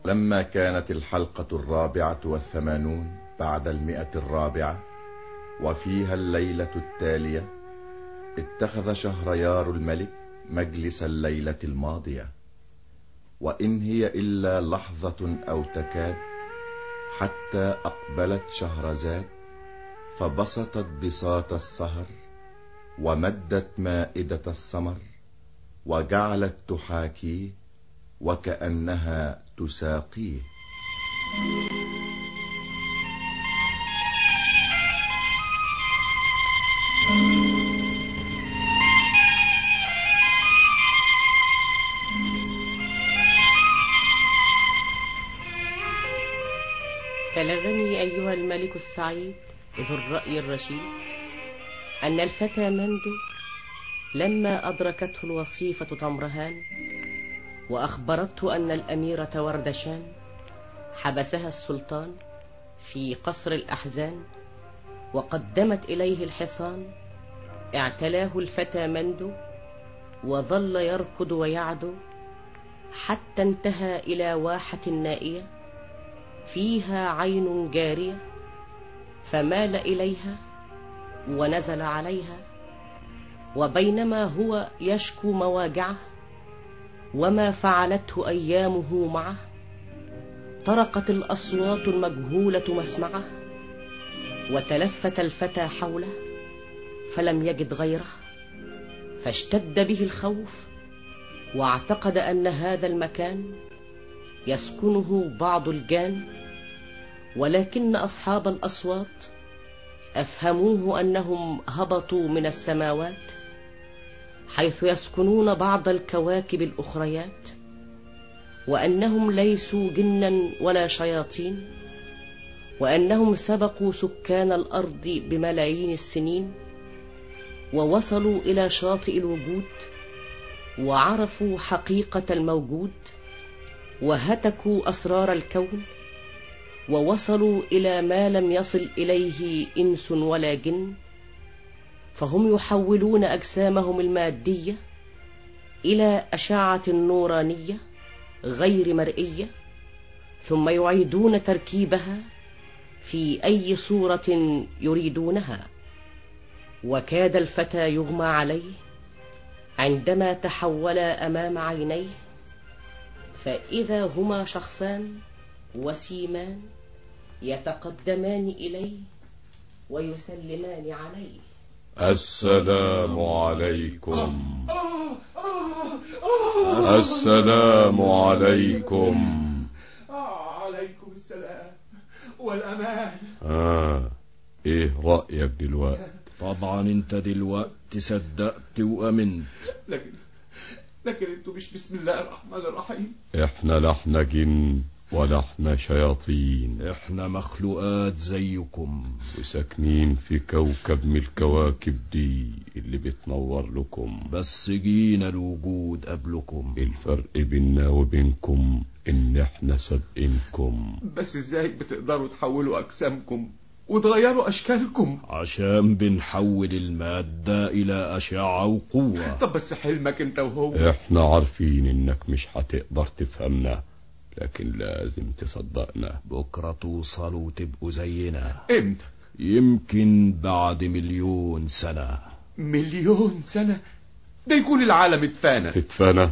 لما كانت الحلقة الرابعة والثمانون بعد المئة الرابعة وفيها الليلة التالية اتخذ شهريار الملك مجلس الليلة الماضية وإن هي إلا لحظة أو تكاد حتى أقبلت شهرزاد فبسطت بساط السهر ومدت مائدة السمر وجعلت تحاكيه وكأنها تساقيه بلغني أيها الملك السعيد ذو الرأي الرشيد أن الفتى مندو لما أدركته الوصيفة تمرهان وأخبرته أن الأميرة وردشان حبسها السلطان في قصر الأحزان وقدمت إليه الحصان اعتلاه الفتى مندو وظل يركض ويعدو حتى انتهى إلى واحة نائية فيها عين جارية فمال إليها ونزل عليها وبينما هو يشكو مواجعه وما فعلته أيامه معه طرقت الأصوات المجهولة مسمعه وتلفت الفتى حوله فلم يجد غيره فاشتد به الخوف واعتقد أن هذا المكان يسكنه بعض الجان ولكن أصحاب الأصوات أفهموه أنهم هبطوا من السماوات حيث يسكنون بعض الكواكب الأخريات وأنهم ليسوا جنا ولا شياطين وأنهم سبقوا سكان الأرض بملايين السنين ووصلوا إلى شاطئ الوجود وعرفوا حقيقة الموجود وهتكوا أسرار الكون ووصلوا إلى ما لم يصل إليه إنس ولا جن فهم يحولون أجسامهم المادية إلى أشعة نورانية غير مرئية ثم يعيدون تركيبها في أي صورة يريدونها وكاد الفتى يغمى عليه عندما تحولا أمام عينيه فإذا هما شخصان وسيمان يتقدمان إليه ويسلمان عليه السلام عليكم السلام عليكم عليكم السلام والأمان آه ايه رأيك دلوقتي طبعا انت دلوقتي صدقت وامنت لكن لكن انتوا مش بسم الله الرحمن الرحيم احنا لا احنا جن ولا احنا شياطين احنا مخلوقات زيكم وساكنين في كوكب من الكواكب دي اللي بتنور لكم بس جينا الوجود قبلكم الفرق بيننا وبينكم ان احنا سابقينكم بس ازاي بتقدروا تحولوا أجسامكم وتغيروا أشكالكم عشان بنحول المادة إلى أشعة وقوة طب بس حلمك انت وهو احنا عارفين انك مش هتقدر تفهمنا لكن لازم تصدقنا بكرة توصلوا وتبقوا زينا امتى يمكن بعد مليون سنة مليون سنة ده يكون العالم اتفانى اتفنى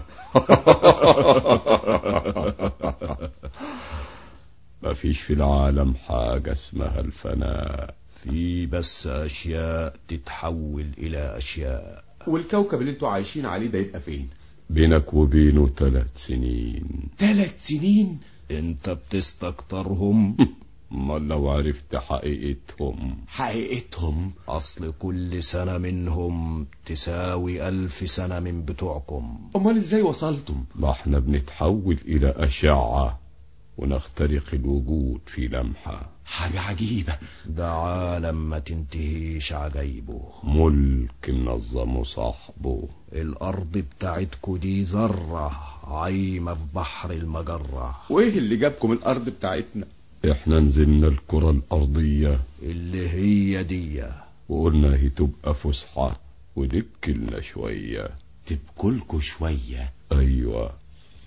مفيش في العالم حاجة اسمها الفناء في بس أشياء تتحول إلى أشياء والكوكب اللي انتوا عايشين عليه ده يبقى فين بينك وبينه ثلاث سنين ثلاث سنين انت بتستكترهم امال لو عرفت حقيقتهم حقيقتهم أصل كل سنة منهم تساوي ألف سنة من بتوعكم امال ازاي وصلتم ما احنا بنتحول الى اشعة ونخترق الوجود في لمحة حاجة عجيبة ده عالم ما تنتهيش عجايبه ملك منظم صاحبه الأرض بتاعتكو دي ذرة عايمة في بحر المجرة وايه اللي جابكم الارض بتاعتنا احنا نزلنا الكرة الارضية اللي هي دي وقلنا هي تبقى فسحة ودكلنا شوية تبكلكوا شوية ايوه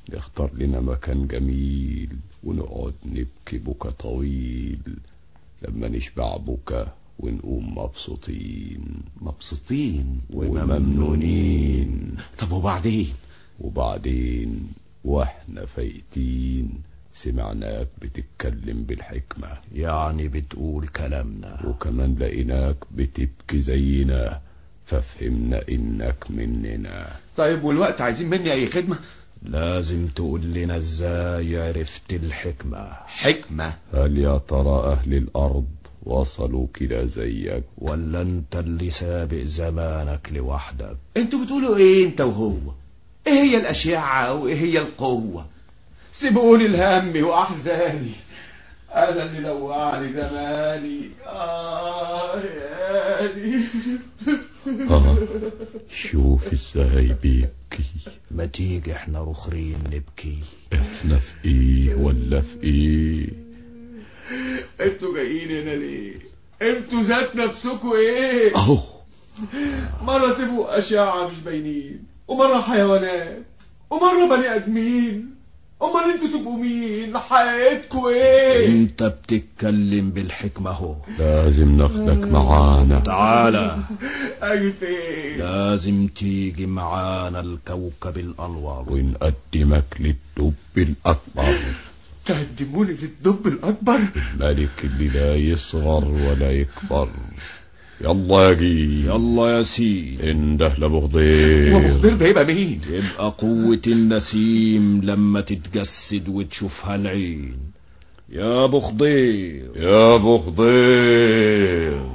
نختار لنا مكان جميل ونقعد نبكي بكى طويل لما نشبع بكى ونقوم مبسوطين مبسوطين وممنونين طب وبعدين وبعدين واحنا فايتين سمعناك بتتكلم بالحكمة يعني بتقول كلامنا وكمان لقيناك بتبكي زينا ففهمنا انك مننا طيب والوقت عايزين مني اي خدمة لازم تقول لنا ازاي عرفت الحكمة حكمة هل يا ترى اهل الارض وصلوا كده زيك ولا انت اللي سابق زمانك لوحدك انتوا بتقولوا ايه انت وهو ايه هي الاشعة وايه هي القوة سيبوني الهم واحزاني انا اللي لوعني زماني آه ياني آه شوف ازاي بيبكي ما تيجي احنا رخرين نبكي احنا في ايه ولا في ايه انتوا جايين هنا ليه انتوا ذات نفسكوا ايه اهو مرة تبقوا أشعة مش باينين ومرة حيوانات ومرة بني آدمين أمال انتوا تبقوا مين حقيقتكوا ايه انت بتتكلم بالحكمة اهو لازم ناخدك معانا تعالى اجي فين لازم تيجي معانا الكوكب الأنور ونقدمك للدب الأكبر تقدموني للدب الأكبر الملك اللي لا يصغر ولا يكبر يلا يا جي يلا يا سيدي انده لابو خضير وابو خضير ده يبقى مين يبقى قوة النسيم لما تتجسد وتشوفها العين يا ابو خضير يا ابو خضير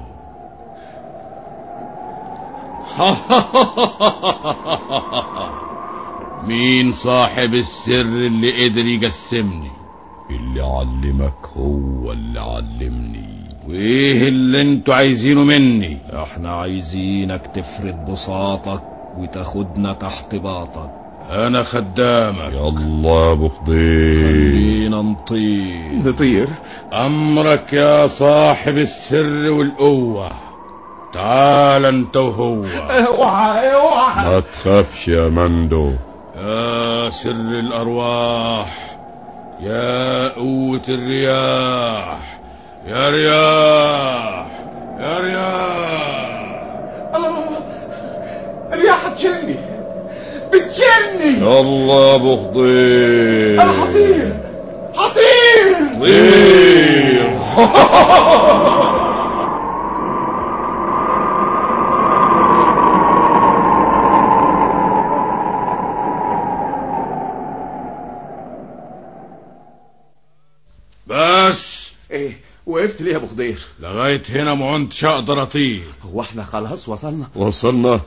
مين صاحب السر اللي قدر يقسمني اللي علمك هو اللي علمني وايه اللي انتوا عايزينه مني احنا عايزينك تفرد بساطك وتاخدنا تحت باطك انا خدامك يلا يا ابو خضير خلينا نطير نطير امرك يا صاحب السر والقوة تعال انت وهو اوعى اوعى ما تخافش يا مندو يا سر الارواح يا قوة الرياح يا رياح يا رياح الله الله الله الرياح هتشيلني بتشيلني يلا يا ابو خضير انا هطير هطير طير بس ايه وقفت ليه يا ابو خضير لغاية هنا ما كنتش اقدر اطير هو احنا خلاص وصلنا وصلنا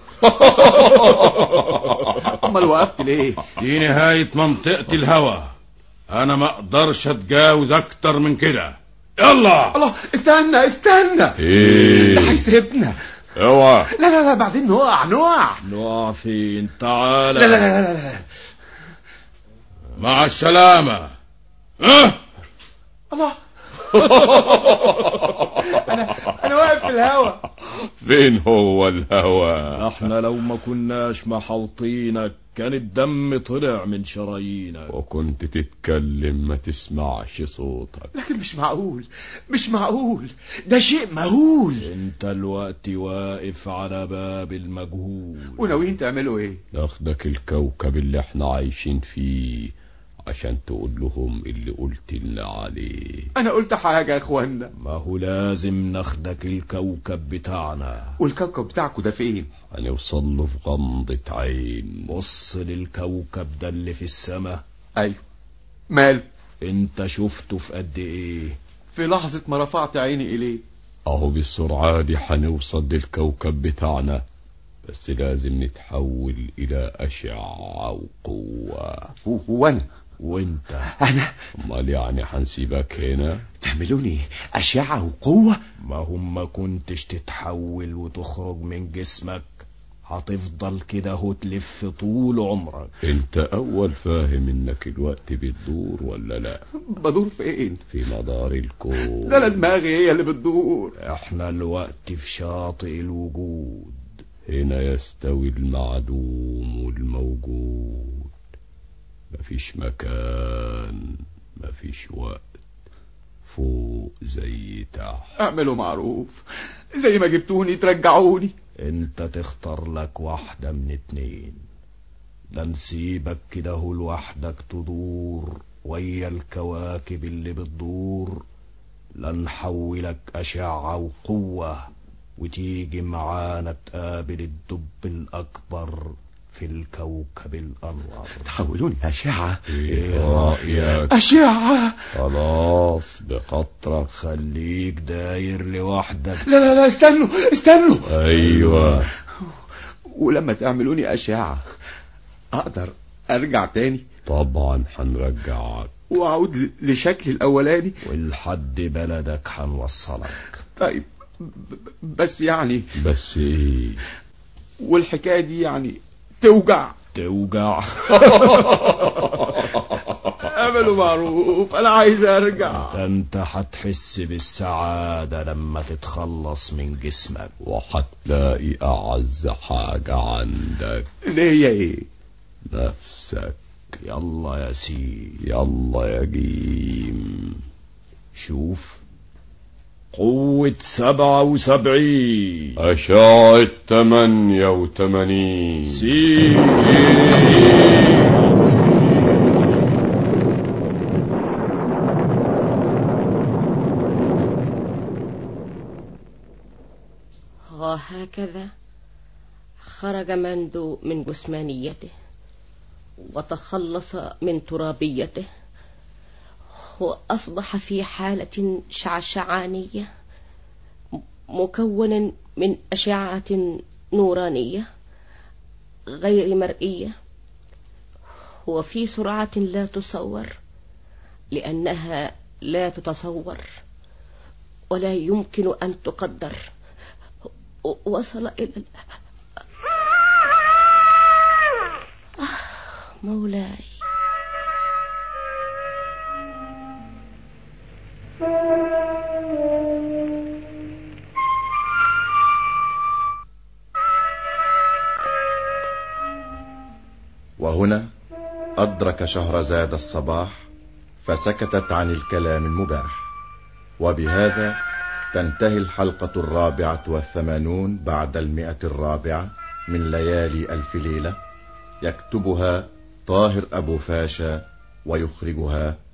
امال وقفت ليه دي نهاية منطقة الهوى انا ما اقدرش اتجاوز اكتر من كده يلا الله استنى استنى ايه ده هيسيبنا اوعى لا لا لا بعدين نقع نقع نقع فين تعالى لا لا لا لا, لا. مع السلامة ها الله انا انا واقف في الهوا فين هو الهوى احنا لو ما كناش محوطينك كان الدم طلع من شرايينك وكنت تتكلم ما تسمعش صوتك لكن مش معقول مش معقول ده شيء مهول انت الوقت واقف على باب المجهول وناويين تعملوا ايه ناخدك الكوكب اللي احنا عايشين فيه عشان تقول لهم اللي قلت لنا عليه انا قلت حاجة يا اخوانا ما هو لازم ناخدك الكوكب بتاعنا والكوكب بتاعكم ده فين هنوصل له في غمضة عين بص للكوكب ده اللي في السماء ايوه ماله انت شفته في قد ايه في لحظة ما رفعت عيني اليه اهو بالسرعة دي هنوصل للكوكب بتاعنا بس لازم نتحول الى اشعة وقوة و- وانا وانت انا امال يعني هنسيبك هنا تعملوني اشعة وقوة ما هم ما كنتش تتحول وتخرج من جسمك هتفضل كده هو تلف طول عمرك انت اول فاهم انك الوقت بتدور ولا لا بدور فين في مدار الكون ده انا دماغي هي اللي بتدور احنا الوقت في شاطئ الوجود هنا يستوي المعدوم والموجود مفيش مكان مفيش وقت فوق زي تحت اعملوا معروف زي ما جبتوني ترجعوني انت تختار لك واحدة من اتنين لا نسيبك كده هو لوحدك تدور ويا الكواكب اللي بتدور لا نحولك أشعة وقوة وتيجي معانا تقابل الدب الأكبر في الكوكب الأنور تحولوني أشعة ايه رأيك أشعة خلاص بقطرك خليك داير لوحدك لا لا لا استنوا استنوا ايوه ولما تعملوني أشعة أقدر أرجع تاني طبعا هنرجعك وأعود ل- لشكلي الأولاني ولحد بلدك هنوصلك طيب ب- ب- بس يعني بس ايه والحكاية دي يعني توجع توجع اعملوا معروف أنا عايز أرجع ده انت هتحس بالسعادة لما تتخلص من جسمك وهتلاقي أعز حاجة عندك اللي هي إيه نفسك يلا يا سيدي يلا يا جيم شوف قوة سبعة وسبعين أشعة تمانية وتمانين سي وهكذا خرج مندو من جسمانيته وتخلص من ترابيته وأصبح في حالة شعشعانية مكون من أشعة نورانية غير مرئية وفي سرعة لا تصور لأنها لا تتصور ولا يمكن أن تقدر وصل إلى ال- آه، مولاي وهنا أدرك شهرزاد الصباح فسكتت عن الكلام المباح وبهذا تنتهي الحلقة الرابعة والثمانون بعد المئة الرابعة من ليالي ألف ليلة يكتبها طاهر أبو فاشا ويخرجها